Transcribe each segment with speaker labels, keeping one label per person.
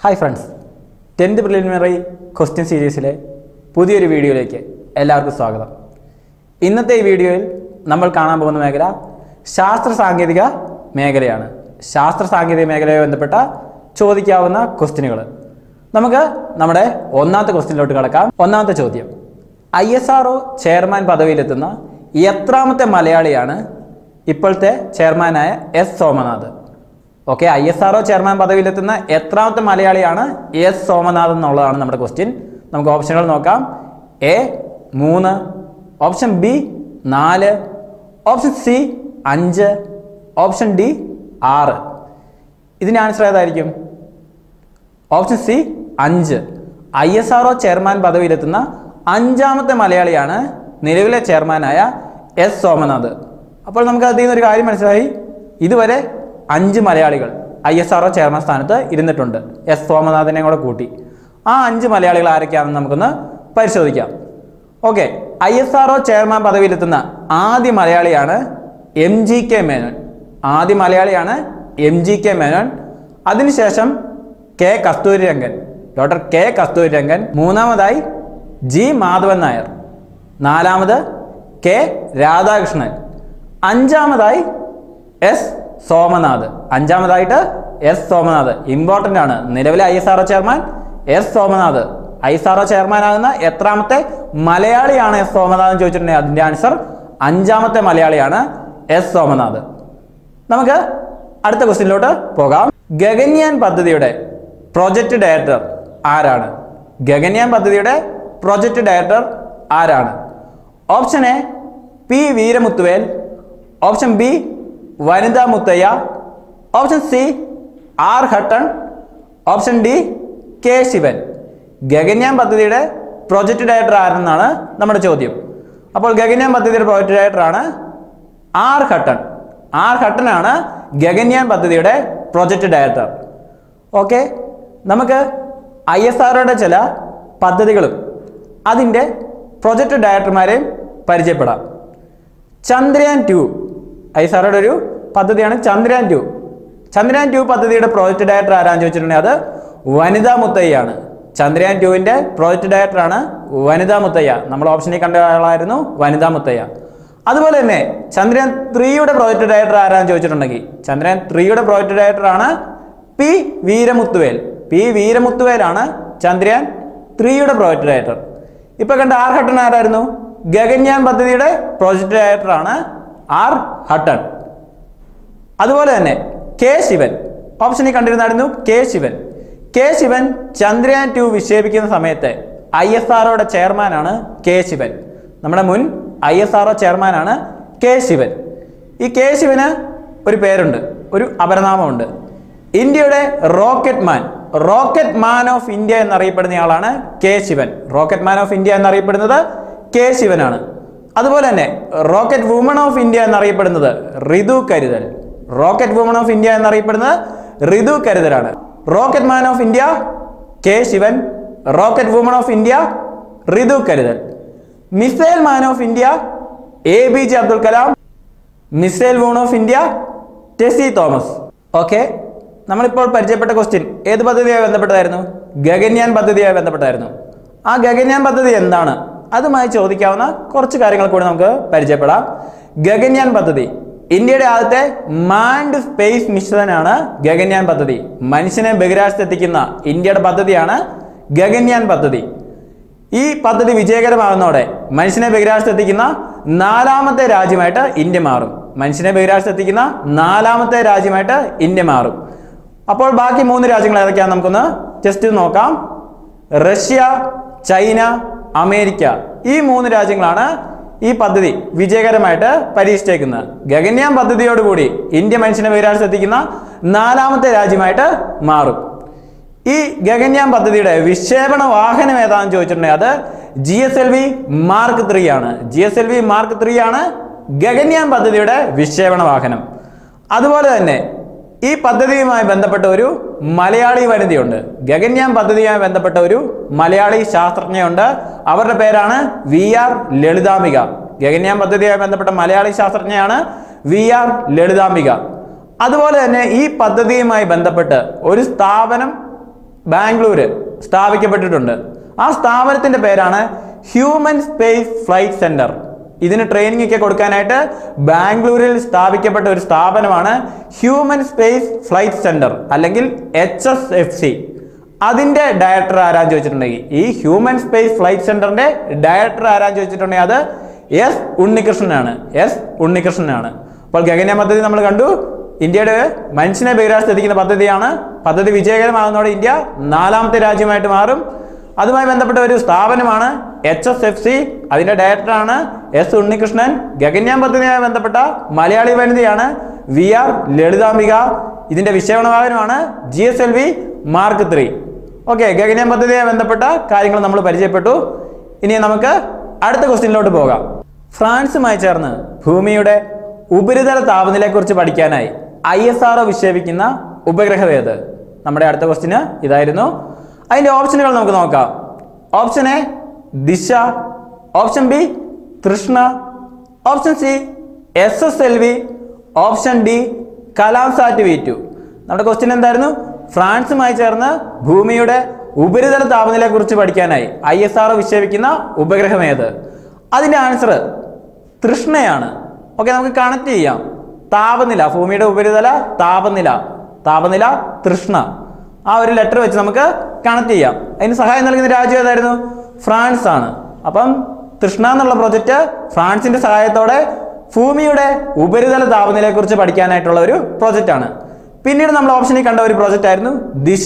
Speaker 1: hi friends tenth preliminary question സീരീസിലെ പുതിയൊരു വീഡിയോയിലേക്ക് എല്ലാവർക്കും സ്വാഗതം ഇന്നത്തെ ഈ വീഡിയോയിൽ നമ്മൾ കാണാൻ പോകുന്ന മേഖല ശാസ്ത്ര സാങ്കേതിക മേഖലയാണ് ശാസ്ത്ര സാങ്കേതിക മേഖലയുമായി ബന്ധപ്പെട്ട ചോദിക്കാവുന്ന ക്വസ്റ്റ്യനുകൾ നമുക്ക് നമ്മുടെ ഒന്നാമത്തെ ക്വസ്റ്റ്യനിലോട്ട് കിടക്കാം ഒന്നാമത്തെ ചോദ്യം ഐ എസ് ആർ ചെയർമാൻ പദവിയിലെത്തുന്ന എത്രാമത്തെ മലയാളിയാണ് ഇപ്പോഴത്തെ ചെയർമാനായ S Somanath okay I S R chairman പദവിയിലെത്തുന്ന എത്രാമത്തെ മലയാളിയാണ് എസ് സോമനാഥ് എന്നുള്ളതാണ് നമ്മുടെ ക്വസ്റ്റ്യൻ നമുക്ക് ഓപ്ഷനുകൾ നോക്കാം എ മൂന്ന് ഓപ്ഷൻ ബി നാല് ഓപ്ഷൻ സി അഞ്ച് ഓപ്ഷൻ ഡി ആറ് ഇതിന് ആൻസർ ഏതായിരിക്കും ഓപ്ഷൻ സി അഞ്ച് ഐ എസ് ആർ ചെയർമാൻ പദവിയിലെത്തുന്ന അഞ്ചാമത്തെ മലയാളിയാണ് നിലവിലെ ചെയർമാനായ എസ് സോമനാഥ് അപ്പോൾ നമുക്ക് അതിൽ നിന്നൊരു കാര്യം മനസ്സിലായി ഇതുവരെ അഞ്ച് മലയാളികൾ ഐ എസ് ആർ ചെയർമാൻ സ്ഥാനത്ത് ഇരുന്നിട്ടുണ്ട് എസ് സോമനാഥിനെ കൂടെ കൂട്ടി ആ അഞ്ച് മലയാളികൾ ആരൊക്കെയാണെന്ന് നമുക്കൊന്ന് പരിശോധിക്കാം okay I S R chairman പദവിയിലെത്തുന്ന ആദ്യ മലയാളിയാണ് എം ജി കെ മേനോൻ ആദ്യ മലയാളിയാണ് എം ജി കെ മേനോൻ അതിനുശേഷം K Kasturirangan doctor K Kasturirangan മൂന്നാമതായി ജി മാധവൻ നായർ നാലാമത് കെ രാധാകൃഷ്ണൻ അഞ്ചാമതായി എസ് സോമനാഥ് അഞ്ചാമതായിട്ട് എസ് സോമനാഥ് ഇമ്പോർട്ടൻ്റ് ആണ് നിലവിലെ I S R chairman S Somanath I S R chairman ആകുന്ന എത്രാമത്തെ മലയാളിയാണ് എസ് സോമനാഥ് എന്ന് ചോദിച്ചിട്ടുണ്ടെങ്കിൽ അതിൻ്റെ ആൻസർ അഞ്ചാമത്തെ മലയാളിയാണ് എസ് സോമനാഥ് നമുക്ക് അടുത്ത ക്വസ്റ്റ്യനിലോട്ട് പോകാം ഗഗൻയാൻ പദ്ധതിയുടെ പ്രൊജക്ട് ഡയറക്ടർ ആരാണ് ഗഗൻയാൻ പദ്ധതിയുടെ പ്രൊജക്ട് ഡയറക്ടർ ആരാണ് option A P Veeramuthuvel option B Vanitha Muthayya option C R Hutton option D K Sivan Gaganyaan പദ്ധതിയുടെ പ്രൊജക്ട് ഡയറക്ടർ ആരെന്നാണ് നമ്മുടെ ചോദ്യം അപ്പോൾ ഗഗൻയാൻ പദ്ധതിയുടെ പ്രൊജക്ട് ഡയറക്ടറാണ് ആർ ഹട്ടൺ ആർ ഹട്ടനാണ് ഗഗൻയാൻ പദ്ധതിയുടെ പ്രൊജക്ട് ഡയറക്ടർ ഓക്കെ നമുക്ക് ഐ എസ് ആറുടെ ചില പദ്ധതികളും അതിൻ്റെ പ്രൊജക്ട് ഡയറക്ടർമാരെയും പരിചയപ്പെടാം ചന്ദ്രയാൻ ടു ഐ എസ് ആറുടെ ഒരു പദ്ധതിയാണ് ചന്ദ്രയാൻ ടു ചന്ദ്രയാൻ ടു പദ്ധതിയുടെ പ്രോജക്ട് ഡയറക്ടർ ആരാന്ന് ചോദിച്ചിട്ടുണ്ടെങ്കിൽ അത് വനിതാ മുത്തയ്യാണ് ചന്ദ്രയാൻ ടുവിൻ്റെ പ്രോജക്ട് ഡയറക്ടറാണ് വനിതാ മുത്തയ്യ നമ്മൾ ഓപ്ഷനിൽ കണ്ട ആളായിരുന്നു വനിതാ മുത്തയ്യ അതുപോലെ തന്നെ ചന്ദ്രയാൻ ത്രീയുടെ പ്രോജക്ട് ഡയറക്ടർ ആരാന്ന് ചോദിച്ചിട്ടുണ്ടെങ്കിൽ ചന്ദ്രയാൻ ത്രീയുടെ പ്രോജക്ട് ഡയറക്ടറാണ് പി വീരമുത്തുവേൽ പി വീരമുത്തുവേലാണ് ചന്ദ്രയാൻ ത്രീയുടെ പ്രോജക്ട് ഡയറക്ടർ ഇപ്പൊ കണ്ട ആർ ഹട്ടൺ ആരായിരുന്നു ഗഗൻയാൻ പദ്ധതിയുടെ പ്രോജക്ട് ഡയറക്ടറാണ് ആർ ഹട്ടൺ അതുപോലെ തന്നെ കെ ശിവൻ ഓപ്ഷനിൽ കണ്ടിരുന്നായിരുന്നു K Sivan K Sivan Chandrayaan two വിക്ഷേപിക്കുന്ന സമയത്ത് ഐ എസ് ആർഒയുടെ ചെയർമാനാണ് കെ ശിവൻ നമ്മുടെ മുൻ ഐ എസ് ആർഒ ചെയർമാനാണ് കെ ശിവൻ ഈ കെ ശിവന് ഒരു പേരുണ്ട് ഒരു അപരനാമമുണ്ട് ഇന്ത്യയുടെ rocket man rocket man of India എന്നറിയപ്പെടുന്നയാളാണ് K Sivan rocket man of India എന്നറിയപ്പെടുന്നത് കെ ശിവനാണ് അതുപോലെ തന്നെ റോക്കറ്റ് വുമൺ ഓഫ് ഇന്ത്യ എന്നറിയപ്പെടുന്നത് ഋതു കരുതൽ റോക്കറ്റ് വുമൺ ഓഫ് ഇന്ത്യ എന്നറിയപ്പെടുന്നത് ഋതു കരുതലാണ് rocket man of India K Sivan rocket woman of India Ritu Karidhal missile man of India A B J Abdul Kalam missile woman of India Tessy Thomas okay നമ്മളിപ്പോൾ പരിചയപ്പെട്ട ക്വസ്റ്റ്യൻ ഏത് പദ്ധതിയുമായി ബന്ധപ്പെട്ടതായിരുന്നു ഗഗൻയാൻ പദ്ധതിയുമായി ബന്ധപ്പെട്ടായിരുന്നു ആ ഗഗൻയാൻ പദ്ധതി എന്താണ് അതുമായി ചോദിക്കാവുന്ന കുറച്ച് കാര്യങ്ങൾ കൂടി നമുക്ക് പരിചയപ്പെടാം ഗഗൻയാൻ പദ്ധതി ഇന്ത്യയുടെ ആദ്യത്തെ മാൻഡ് സ്പേസ് മിഷനാണ് ഗഗൻയാൻ പദ്ധതി മനുഷ്യനെ ബഹിരാകാശത്തെത്തിക്കുന്ന ഇന്ത്യയുടെ പദ്ധതിയാണ് ഗഗൻയാൻ പദ്ധതി ഈ പദ്ധതി വിജയകരമാകുന്നതോടെ മനുഷ്യനെ ബഹിരാകാശത്തെത്തിക്കുന്ന നാലാമത്തെ രാജ്യമായിട്ട് ഇന്ത്യ മാറും മനുഷ്യനെ ബഹിരാകാശത്തെത്തിക്കുന്ന നാലാമത്തെ രാജ്യമായിട്ട് ഇന്ത്യ മാറും അപ്പോൾ ബാക്കി മൂന്ന് രാജ്യങ്ങൾ ഏതൊക്കെയാണെന്ന് നമുക്കൊന്ന് ജസ്റ്റ് നോക്കാം റഷ്യ ചൈന അമേരിക്ക ഈ മൂന്ന് രാജ്യങ്ങളാണ് ഈ പദ്ധതി വിജയകരമായിട്ട് പരീക്ഷിച്ചേക്കുന്നത് ഗഗൻയാൻ പദ്ധതിയോടുകൂടി ഇന്ത്യ മനുഷ്യനെ ബഹിരാകാശത്തെത്തിക്കുന്ന നാലാമത്തെ രാജ്യമായിട്ട് മാറും ഈ ഗഗൻയാൻ പദ്ധതിയുടെ വിക്ഷേപണ വാഹനം ഏതാണെന്ന് ചോദിച്ചിട്ടുണ്ടെങ്കിൽ അത് G S L V mark three ആണ് G S L V mark three ആണ് ഗഗൻയാൻ പദ്ധതിയുടെ വിക്ഷേപണ വാഹനം അതുപോലെ തന്നെ ഈ പദ്ധതിയുമായി ബന്ധപ്പെട്ട ഒരു മലയാളി വനിതയുണ്ട് ഗഗൻയാൻ പദ്ധതിയുമായി ബന്ധപ്പെട്ട ഒരു മലയാളി ശാസ്ത്രജ്ഞയുണ്ട് അവരുടെ പേരാണ് വി ആർ ലളിതാംബിക ഗഗൻയാൻ പദ്ധതിയുമായി ബന്ധപ്പെട്ട മലയാളി ശാസ്ത്രജ്ഞയാണ് വി ആർ ലളിതാംബിക അതുപോലെ തന്നെ ഈ പദ്ധതിയുമായി ബന്ധപ്പെട്ട് ഒരു സ്ഥാപനം ബാംഗ്ലൂര് സ്ഥാപിക്കപ്പെട്ടിട്ടുണ്ട് ആ സ്ഥാപനത്തിന്റെ പേരാണ് ഹ്യൂമൻ സ്പേസ് ഫ്ലൈറ്റ് സെന്റർ ഇതിന് ട്രെയിനിങ് ഒക്കെ കൊടുക്കാനായിട്ട് ബാംഗ്ലൂരിൽ സ്ഥാപിക്കപ്പെട്ട ഒരു സ്ഥാപനമാണ് ഹ്യൂമൻ സ്പേസ് ഫ്ലൈറ്റ് സെന്റർ അല്ലെങ്കിൽ എച്ച് എസ് എഫ് സി അതിന്റെ ഡയറക്ടർ ആരാന്ന് ചോദിച്ചിട്ടുണ്ടെങ്കിൽ ഈ ഹ്യൂമൻ സ്പേസ് ഫ്ലൈറ്റ് സെന്ററിന്റെ ഡയറക്ടർ ആരാന്ന് ചോദിച്ചിട്ടുണ്ടെങ്കിൽ അത് എസ് ഉണ്ണികൃഷ്ണനാണ് എസ് ഉണ്ണികൃഷ്ണനാണ് അപ്പോൾ ഗഗന പദ്ധതി നമ്മൾ കണ്ടു ഇന്ത്യയുടെ മനുഷ്യനെ ബഹിരാഷ്ട്രത്തിക്കുന്ന പദ്ധതിയാണ് പദ്ധതി വിജയകരമാകുന്നതോടെ ഇന്ത്യ നാലാമത്തെ രാജ്യമായിട്ട് മാറും അതുമായി ബന്ധപ്പെട്ട ഒരു സ്ഥാപനമാണ് എച്ച് എസ് എഫ് സി അതിന്റെ ഡയറക്ടറാണ് എസ് ഉണ്ണികൃഷ്ണൻ ഗഗൻയാൻ പദ്ധതിയുമായി ബന്ധപ്പെട്ട മലയാളി വനിതയാണ് വി ആർ ലളിതാംബിക ഇതിന്റെ വിക്ഷേപണവാഹനമാണ് G S L V mark three okay Gaganyaan പദ്ധതിയുമായി ബന്ധപ്പെട്ട കാര്യങ്ങൾ നമ്മൾ പരിചയപ്പെട്ടു ഇനി നമുക്ക് അടുത്ത ക്വസ്റ്റ്യനിലോട്ട് പോകാം ഫ്രാൻസുമായി ചേർന്ന് ഭൂമിയുടെ ഉപരിതല താപനിലയെക്കുറിച്ച് പഠിക്കാനായി ഐ എസ് ആർ വിക്ഷേപിക്കുന്ന ഉപഗ്രഹം ഏത് നമ്മുടെ അടുത്ത ക്വസ്റ്റ്യന് ഇതായിരുന്നു അതിന്റെ ഓപ്ഷനുകൾ നമുക്ക് നോക്കാം option A Disha option B Trishna option C S S L V option D Kalamsat V two നമ്മുടെ ക്വസ്റ്റ്യൻ എന്തായിരുന്നു ഫ്രാൻസുമായി ചേർന്ന് ഭൂമിയുടെ ഉപരിതല താപനിലയെക്കുറിച്ച് പഠിക്കാനായി ഐ എസ് ആർ വിക്ഷേപിക്കുന്ന ഉപഗ്രഹം ഏത് അതിന്റെ ആൻസർ തൃഷ്ണയാണ് ഓക്കെ നമുക്ക് കണക്ട് ചെയ്യാം താപനില ഭൂമിയുടെ ഉപരിതല താപനില താപനില തൃഷ്ണ ആ ഒരു ലെറ്റർ വെച്ച് നമുക്ക് കണക്ട് ചെയ്യാം അതിന് സഹായം നൽകുന്ന രാജ്യം ഏതായിരുന്നു ഫ്രാൻസ് ആണ് അപ്പം തൃഷ്ണ എന്നുള്ള പ്രൊജക്റ്റ് ഫ്രാൻസിന്റെ സഹായത്തോടെ ഭൂമിയുടെ ഉപരിതല താപനിലയെക്കുറിച്ച് പഠിക്കാനായിട്ടുള്ള ഒരു പ്രൊജക്റ്റ് ആണ് പിന്നീട് നമ്മൾ ഓപ്ഷനിൽ കണ്ട ഒരു പ്രൊജക്റ്റ് ആയിരുന്നു ദിശ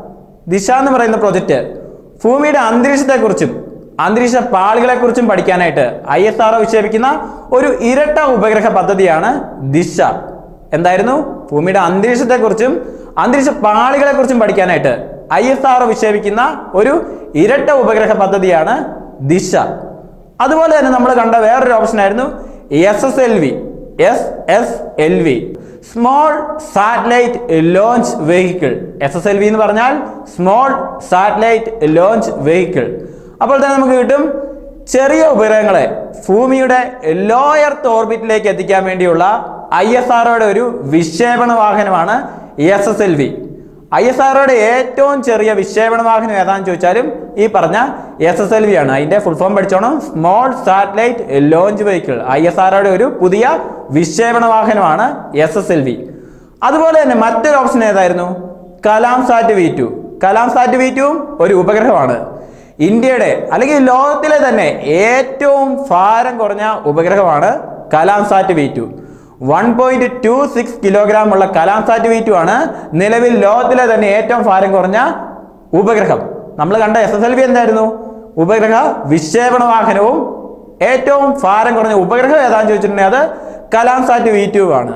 Speaker 1: ദിശ എന്ന് പറയുന്ന പ്രൊജക്റ്റ് ഭൂമിയുടെ അന്തരീക്ഷത്തെക്കുറിച്ചും അന്തരീക്ഷ പാളികളെക്കുറിച്ചും പഠിക്കാനായിട്ട് ഐ എസ് ആർ വിക്ഷേപിക്കുന്ന ഒരു ഇരട്ട ഉപഗ്രഹ പദ്ധതിയാണ് ദിശ എന്തായിരുന്നു ഭൂമിയുടെ അന്തരീക്ഷത്തെക്കുറിച്ചും അന്തരീക്ഷ പാളികളെക്കുറിച്ചും പഠിക്കാനായിട്ട് ഐ എസ് ആർ വിക്ഷേപിക്കുന്ന ഒരു ഇരട്ട ഉപഗ്രഹ പദ്ധതിയാണ് ദിശ അതുപോലെ തന്നെ നമ്മൾ കണ്ട വേറൊരു ഓപ്ഷൻ ആയിരുന്നു S S L V S S L V small satellite launch vehicle S S L V എന്ന് പറഞ്ഞാൽ സ്മോൾ സാറ്റലൈറ്റ് ലോഞ്ച് വെഹിക്കിൾ അപ്പോൾ തന്നെ നമുക്ക് കിട്ടും ചെറിയ ഉപഗ്രഹങ്ങളെ ഭൂമിയുടെ ലോ എർത്ത് ഓർബിറ്റിലേക്ക് എത്തിക്കാൻ വേണ്ടിയുള്ള ഐ എസ് ആർഒയുടെ ഒരു വിക്ഷേപണ വാഹനമാണ് S S L V I S ആർഒയുടെ ഏറ്റവും ചെറിയ വിക്ഷേപണ വാഹനം ഏതാണെന്ന് ചോദിച്ചാലും ഈ പറഞ്ഞ എസ് എസ് എൽ വി ആണ് അതിന്റെ ഫുൾ ഫോം പഠിച്ചോണം small satellite launch vehicle I S ആർഒയുടെ ഒരു പുതിയ വിക്ഷേപണ വാഹനമാണ് എസ് എസ് എൽ വി അതുപോലെ തന്നെ മറ്റൊരു ഓപ്ഷൻ ഏതായിരുന്നു Kalamsat V two Kalamsat V ടുവും ഒരു ഉപഗ്രഹമാണ് ഇന്ത്യയുടെ അല്ലെങ്കിൽ ലോകത്തിലെ തന്നെ ഏറ്റവും ഭാരം കുറഞ്ഞ ഉപഗ്രഹമാണ് Kalamsat V two one point two six kilogram ഉള്ള കലാം സാറ്റ് വി ടു ആണ് നിലവിൽ ലോകത്തിലെ തന്നെ ഏറ്റവും ഭാരം കുറഞ്ഞ ഉപഗ്രഹം നമ്മൾ കണ്ട എസ് എസ് എൽ വി എന്തായിരുന്നു ഉപഗ്രഹ വിക്ഷേപണ വാഹനവും ഏറ്റവും ഭാരം കുറഞ്ഞ ഉപഗ്രഹം ഏതാണെന്ന് ചോദിച്ചിട്ടുണ്ടെങ്കിൽ അത് കലാം സാറ്റ് വി ടു ആണ്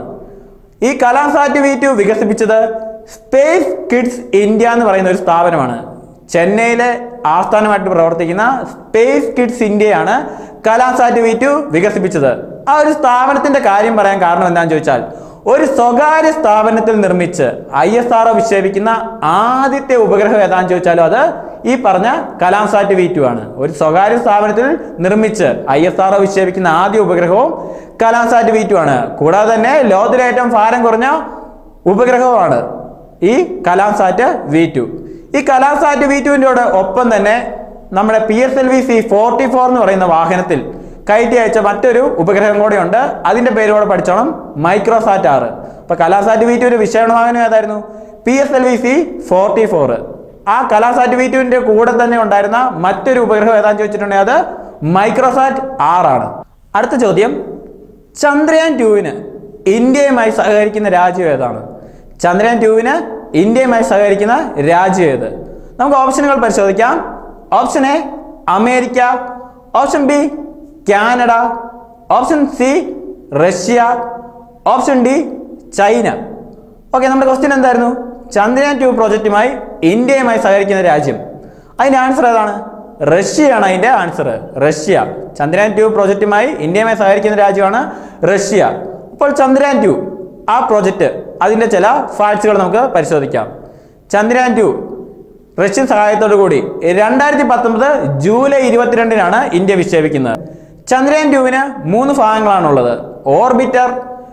Speaker 1: ഈ കലാം സാറ്റ് വി ടു വികസിപ്പിച്ചത് സ്പേസ് കിഡ്സ് ഇന്ത്യ എന്ന് പറയുന്ന ഒരു സ്ഥാപനമാണ് ചെന്നൈയിലെ ആസ്ഥാനമായിട്ട് പ്രവർത്തിക്കുന്ന സ്പേസ് കിഡ്സ് ഇന്ത്യയാണ് കലാം സാറ്റ് വി ടു വികസിപ്പിച്ചത് ആ ഒരു സ്ഥാപനത്തിന്റെ കാര്യം പറയാൻ കാരണം എന്താണെന്ന് ചോദിച്ചാൽ ഒരു സ്വകാര്യ സ്ഥാപനത്തിൽ നിർമ്മിച്ച് ഐ എസ് ആർ വിക്ഷേപിക്കുന്ന ആദ്യത്തെ ഉപഗ്രഹം ഏതാണെന്ന് ചോദിച്ചാലും അത് ഈ പറഞ്ഞ കലാം സാറ്റ് വി ടു ആണ് ഒരു സ്വകാര്യ സ്ഥാപനത്തിൽ നിർമ്മിച്ച് ഐ എസ് ആർ വിക്ഷേപിക്കുന്ന ആദ്യ ഉപഗ്രഹവും കലാം സാറ്റ് വി ടു ആണ് കൂടാതെ തന്നെ ലോകത്തിലെ ഏറ്റവും ഭാരം കുറഞ്ഞ ഉപഗ്രഹവുമാണ് ഈ കലാം സാറ്റ് വി ടു ഈ കലാം സാറ്റ് വി ടുവിൻ്റെ ഒപ്പം തന്നെ നമ്മുടെ P S L V C forty four എന്ന് പറയുന്ന വാഹനത്തിൽ കയറ്റി അയച്ച മറ്റൊരു ഉപഗ്രഹം കൂടെ ഉണ്ട് അതിന്റെ പേരോടെ പഠിച്ചോണം മൈക്രോസാറ്റ് ആറ് അപ്പൊ കലാസാറ്റ് വി ടുവിന്റെ വിക്ഷേപണ വാഹനം ഏതായിരുന്നു P S L V C forty four ആ കലാസാറ്റ് വി ടുവിന്റെ കൂടെ തന്നെ ഉണ്ടായിരുന്ന മറ്റൊരു ഉപഗ്രഹം ഏതാന്ന് ചോദിച്ചിട്ടുണ്ടെങ്കിൽ അത് മൈക്രോസാറ്റ് ആറാണ് അടുത്ത ചോദ്യം ചന്ദ്രയാൻ ടുവിന് ഇന്ത്യയുമായി സഹകരിക്കുന്ന രാജ്യം ഏതാണ് ചന്ദ്രയാൻ ടുവിന് ഇന്ത്യയുമായി സഹകരിക്കുന്ന രാജ്യം ഏത് നമുക്ക് ഓപ്ഷനുകൾ പരിശോധിക്കാം option A America option B Canada option C Russia option D China okay നമ്മുടെ ക്വസ്റ്റ്യൻ എന്തായിരുന്നു ചന്ദ്രയാൻ ടു പ്രോജക്റ്റുമായി ഇന്ത്യയുമായി സഹകരിക്കുന്ന രാജ്യം അതിന്റെ ആൻസർ ഏതാണ് റഷ്യയാണ് അതിന്റെ ആൻസർ റഷ്യ ചന്ദ്രയാൻ ടു പ്രോജക്റ്റുമായി ഇന്ത്യയുമായി സഹകരിക്കുന്ന രാജ്യമാണ് റഷ്യ അപ്പോൾ ചന്ദ്രയാൻ ടു ആ പ്രോജക്റ്റ് അതിന്റെ ചില ഫാക്ട്സുകൾ നമുക്ക് പരിശോധിക്കാം ചന്ദ്രയാൻ ടു റഷ്യൻ സഹായത്തോടു കൂടി രണ്ടായിരത്തി പത്തൊമ്പത് ജൂലൈ ഇരുപത്തിരണ്ടിനാണ് ഇന്ത്യ വിക്ഷേപിക്കുന്നത് ചന്ദ്രയാൻ ടുവിന് മൂന്ന് ഭാഗങ്ങളാണുള്ളത് ഓർബിറ്റർ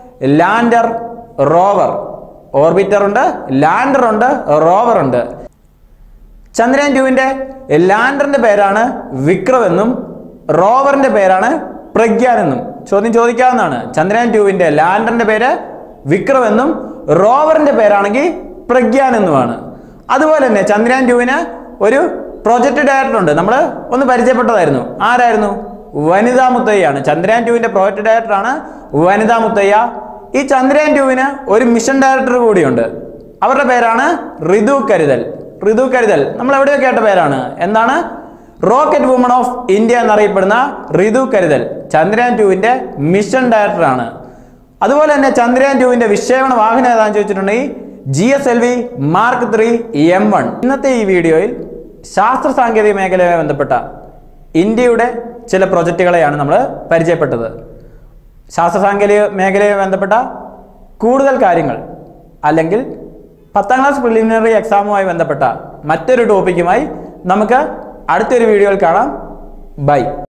Speaker 1: ലാൻഡർ റോവർ ഓർബിറ്റർ ഉണ്ട് ലാൻഡർ ഉണ്ട് റോവർ ഉണ്ട് ചന്ദ്രയാൻ ടുവിന്റെ ലാൻഡറിന്റെ പേരാണ് വിക്രം എന്നും റോവറിന്റെ പേരാണ് പ്രഗ്യാൻ എന്നും ചോദ്യം ചോദിക്കാവുന്നതാണ് ചന്ദ്രയാൻ ടുവിന്റെ ലാൻഡറിന്റെ പേര് വിക്രം എന്നും റോവറിന്റെ പേരാണെങ്കിൽ പ്രഗ്യാൻ എന്നുമാണ് അതുപോലെ തന്നെ ചന്ദ്രയാൻ ടുവിന് ഒരു പ്രൊജക്ട് ഡയറക്ടർ ഉണ്ട് നമ്മൾ ഒന്ന് പരിചയപ്പെട്ടതായിരുന്നു ആരായിരുന്നു വനിതാ മുത്തയ്യാണ് ചന്ദ്രയാൻ ടുവിന്റെ പ്രോജക്ട് ഡയറക്ടറാണ് വനിതാ മുത്തയ്യ ഈ ചന്ദ്രയാൻ ടുവിന് ഒരു മിഷൻ ഡയറക്ടർ കൂടിയുണ്ട് അവരുടെ പേരാണ് ഋതു കരുതൽ ഋതു കരുതൽ നമ്മൾ എവിടെയോ കേട്ട പേരാണ് എന്താണ് റോക്കറ്റ് വുമൺ ഓഫ് ഇന്ത്യ എന്നറിയപ്പെടുന്ന ഋതു കരുതൽ ചന്ദ്രയാൻ ടുവിന്റെ മിഷൻ ഡയറക്ടറാണ് അതുപോലെ തന്നെ ചന്ദ്രയാൻ ടുവിന്റെ വിക്ഷേപണ വാഹനം ഏതാണെന്ന് ചോദിച്ചിട്ടുണ്ടെങ്കിൽ G S L V mark three M one ഇന്നത്തെ ഈ വീഡിയോയിൽ ശാസ്ത്ര സാങ്കേതിക മേഖലയുമായി ബന്ധപ്പെട്ട ഇന്ത്യയുടെ ചില പ്രൊജക്റ്റുകളെയാണ് നമ്മൾ പരിചയപ്പെട്ടത് ശാസ്ത്ര സാങ്കേതിക മേഖലയുമായി ബന്ധപ്പെട്ട കൂടുതൽ കാര്യങ്ങൾ അല്ലെങ്കിൽ പത്താം ക്ലാസ് പ്രിലിമിനറി എക്സാമുമായി ബന്ധപ്പെട്ട മറ്റൊരു ടോപ്പിക്കുമായി നമുക്ക് അടുത്തൊരു വീഡിയോയിൽ കാണാം ബൈ